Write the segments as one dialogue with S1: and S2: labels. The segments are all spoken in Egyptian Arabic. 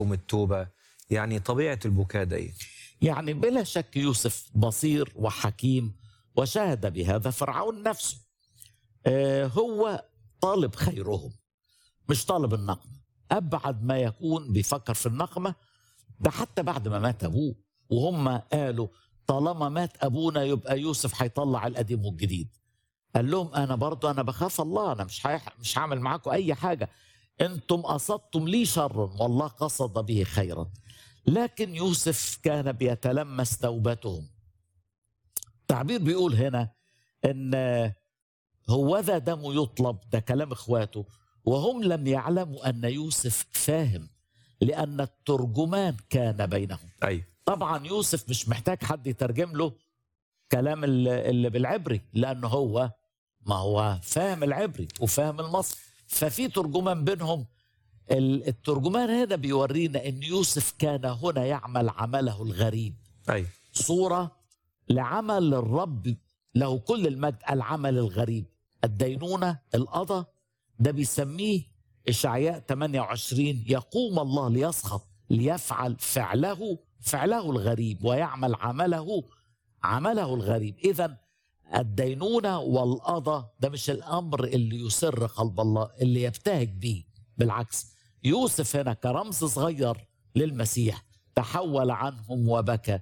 S1: التوبة يعني طبيعة البكاء ده إيه؟
S2: يعني بلا شك يوسف بصير وحكيم وشاهد بهذا فرعون نفسه آه، هو طالب خيرهم مش طالب النقمة أبعد ما يكون بيفكر في النقمة ده حتى بعد ما مات أبوه وهم قالوا طالما مات أبونا يبقى يوسف هيطلع القديم والجديد قال لهم أنا برضو أنا بخاف الله أنا مش هيح- مش هعمل معاكم أي حاجة أنتم قصدتم لي شرا والله قصد به خيرا لكن يوسف كان بيتلمس توبتهم تعبير بيقول هنا ان هوذا دم يطلب ده كلام اخواته وهم لم يعلموا ان يوسف فاهم لان الترجمان كان بينهم
S1: أي
S2: طبعا يوسف مش محتاج حد يترجم له كلام ال- اللي بالعبري لانه هو ما هو فاهم العبري وفاهم المصري ففي ترجمان بينهم ال- الترجمان هنا بيورينا ان يوسف كان هنا يعمل عمله الغريب
S1: أي
S2: صورة لعمل الرب له كل المجد العمل الغريب الدينونة القضاء ده بيسميه إشعياء 28 يقوم الله ليسخط ليفعل فعله فعله الغريب ويعمل عمله عمله الغريب إذا الدينونة والقضاء ده مش الأمر اللي يسر قلب الله اللي يبتهج به بالعكس يوسف هنا كرمز صغير للمسيح تحول عنهم وبكى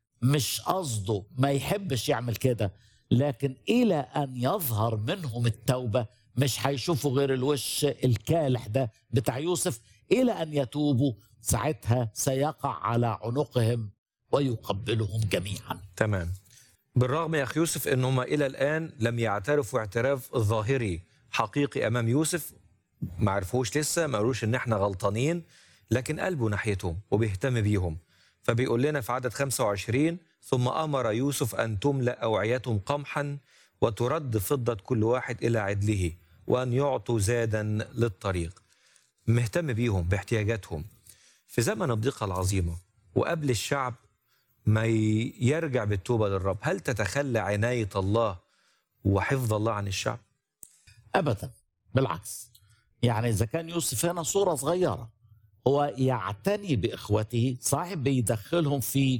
S2: مش قصده ما يحبش يعمل كده لكن إلى أن يظهر منهم التوبة مش هيشوفوا غير الوش الكالح ده بتاع يوسف إلى أن يتوبوا ساعتها سيقع على عنقهم ويقبلهم جميعا
S1: تمام بالرغم يا أخي يوسف أنهم إلى الآن لم يعترفوا اعتراف ظاهري حقيقي أمام يوسف ما عرفوش لسه ما قالوش إن إحنا غلطانين لكن قلبه ناحيتهم وبيهتم بيهم فبيقول لنا في عدد 25 ثم أمر يوسف أن تملأ أوعيتهم قمحا وترد فضة كل واحد إلى عدله وأن يعطوا زادا للطريق مهتم بيهم باحتياجاتهم في زمن الضيقة العظيمة وقبل الشعب ما ي- يرجع بالتوبة للرب هل تتخلى عناية الله وحفظ الله عن الشعب
S2: ابدا بالعكس يعني اذا كان يوسف هنا صوره صغيره هو يعتني باخوته صاحب بيدخلهم في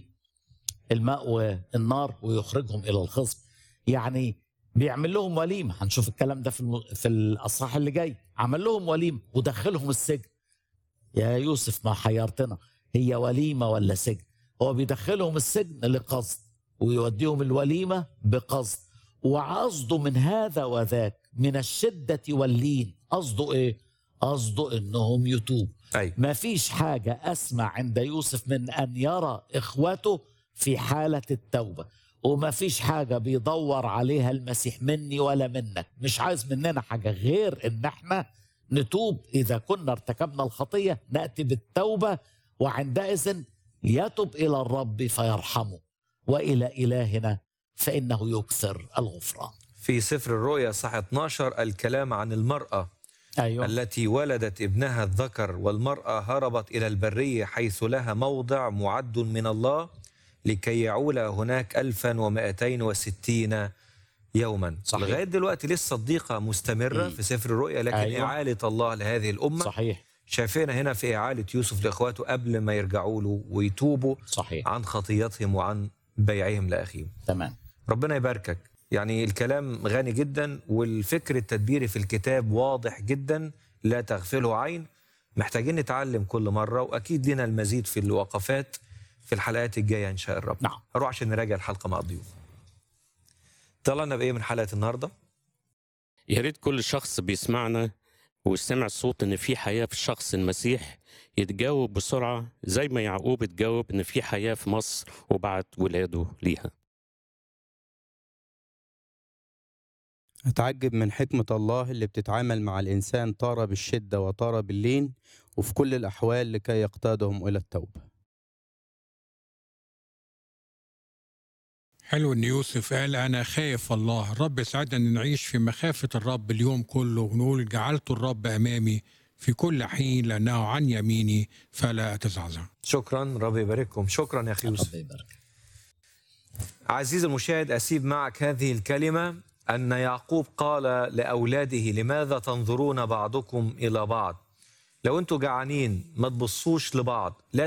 S2: الماء والنار ويخرجهم الى الخصم يعني بيعمل لهم وليمه هنشوف الكلام ده في الم... في الاصحاح اللي جاي عمل لهم وليمه ودخلهم السجن يا يوسف ما حيرتنا هي وليمه ولا سجن هو بيدخلهم السجن لقصد ويوديهم الوليمه بقصد وقصده من هذا وذاك من الشده واللين قصده ايه قصده انهم يتوب
S1: أي
S2: ما فيش حاجة أسمع عند يوسف من أن يرى إخوته في حالة التوبة وما فيش حاجة بيدور عليها المسيح مني ولا منك مش عايز مننا حاجة غير إن احنا نتوب إذا كنا ارتكبنا الخطية نأتي بالتوبة وعندئذ يتب إلى الرب فيرحمه وإلى إلهنا فإنه يكثر الغفران
S1: في سفر الرؤيا صح 12 الكلام عن المرأة
S2: أيوة
S1: التي ولدت ابنها الذكر والمرأة هربت إلى البرية حيث لها موضع معد من الله لكي يعول هناك 1260 يوما
S2: صحيح.
S1: لغاية دلوقتي لسه الضيقة مستمرة
S2: مم.
S1: في سفر الرؤيا لكن
S2: أيوة.
S1: إعالة الله لهذه الأمة
S2: صحيح
S1: شايفين هنا في إعالة يوسف لإخواته قبل ما يرجعوا له ويتوبوا
S2: صحيح
S1: عن خطيتهم وعن بيعهم لأخيهم
S2: تمام
S1: ربنا يباركك يعني الكلام غني جدا والفكر التدبيري في الكتاب واضح جدا لا تغفله عين محتاجين نتعلم كل مرة وأكيد لنا المزيد في الوقفات في الحلقات الجاية إن شاء الرب
S2: نعم.
S1: أروح عشان نراجع الحلقة مع الضيوف طلعنا بإيه من حلقة النهاردة
S3: يا ريت كل شخص بيسمعنا وسمع الصوت ان في حياه في الشخص المسيح يتجاوب بسرعه زي ما يعقوب اتجاوب ان في حياه في مصر وبعت ولاده ليها
S4: أتعجب من حكمة الله اللي بتتعامل مع الإنسان طارة بالشدة وطارة باللين وفي كل الأحوال لكي يقتادهم إلى التوبة
S5: حلو ان يوسف قال انا خايف الله الرب يساعدنا ان نعيش في مخافه الرب اليوم كله ونقول جعلت الرب امامي في كل حين لانه عن يميني فلا اتزعزع
S1: شكرا رب يبارككم شكرا يا أخي يوسف
S2: رب يبارك
S1: عزيزي المشاهد أسيب معك هذه الكلمة أن يعقوب قال لأولاده لماذا تنظرون بعضكم إلى بعض لو انتوا جعانين ما تبصوش لبعض لا